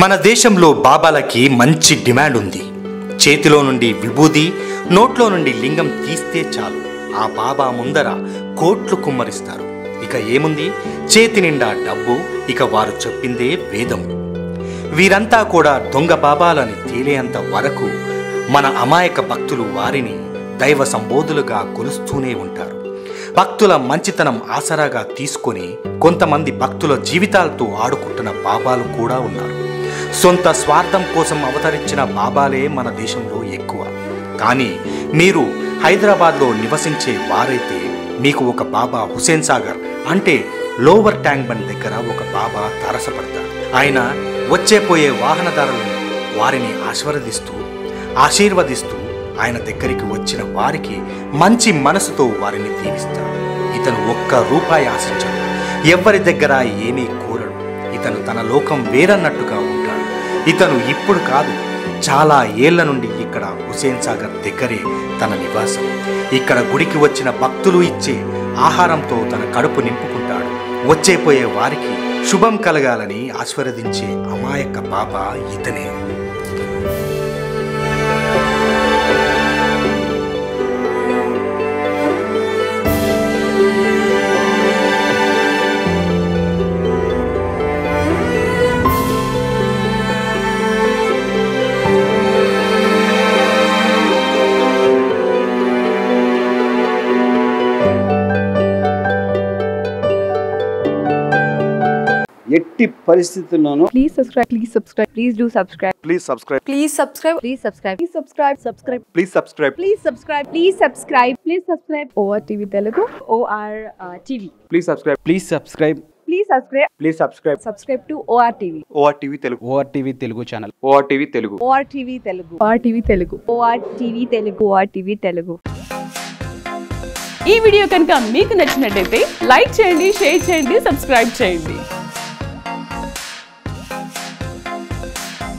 మన దేశంలో బాబాలకి మంచి డిమాండ్ ఉంది చేతిలో నుండి విభూది నోట్లో నుండి లింగం తీస్తే చాలు ఆ బాబా ముందర కోట్లు కుమ్మరిస్తారు ఇక ఏముంది చేతి నిండా డబ్బు ఇక వారు చెప్పిందే వేదం వీరంతా కూడా దొంగ బాబాలని తేలేంత వరకు మన అమాయక భక్తులు వారిని దైవ సంబోధులుగా కొలుస్తూనే ఉంటారు భక్తుల మంచితనం ఆసరాగా తీసుకొని కొంతమంది భక్తుల జీవితాలతో ఆడుకుంటున్న బాబాలు కూడా ఉన్నారు సొంత స్వార్థం కోసం అవతరించిన బాబాలే మన దేశంలో ఎక్కువ కానీ మీరు హైదరాబాద్లో నివసించే వారైతే మీకు ఒక బాబా హుసేన్ సాగర్ అంటే లోవర్ ట్యాంక్ బండ్ దగ్గర ఒక బాబా తారసపడతారు ఆయన వచ్చే పోయే వాహనదారులను వారిని ఆశీర్వదిస్తూ ఆశీర్వదిస్తూ ఆయన దగ్గరికి వచ్చిన వారికి మంచి మనసుతో వారిని దీవిస్తాడు ఇతను ఒక్క రూపాయి ఆశించడు ఎవ్వరి దగ్గర ఏమీ కోరడు ఇతను తన లోకం వేరన్నట్టుగా ఉంటాడు ఇతను ఇప్పుడు కాదు చాలా ఏళ్ల నుండి ఇక్కడ హుసేన్ సాగర్ దగ్గరే తన నివాసం ఇక్కడ గుడికి వచ్చిన భక్తులు ఇచ్చే ఆహారంతో తన కడుపు నింపుకుంటాడు వచ్చే పోయే వారికి శుభం కలగాలని ఆశీర్వదించే అమాయక బాబా ఇతనే ఎట్టి పరిస్థితుల్లోనూ Please subscribe. Please subscribe. Please do subscribe. Please subscribe. Please subscribe. Please subscribe. Please subscribe. Subscribe. Please subscribe. Please subscribe. Please subscribe. Please subscribe. OR TV Telugu. OR uh, TV. Please subscribe. Please subscribe Please subscribe. Please subscribe. Subscribe to OR TV. ORTV Telugu. O R TV Telugu channel ORTV Telugu. OR TV Telugu. OR TV Telugu. OR TV Telugu. OR TV Telugu. ఈ video కనుక మీకు నచ్చినట్టయితే like చేయండి share చేయండి subscribe చేయండి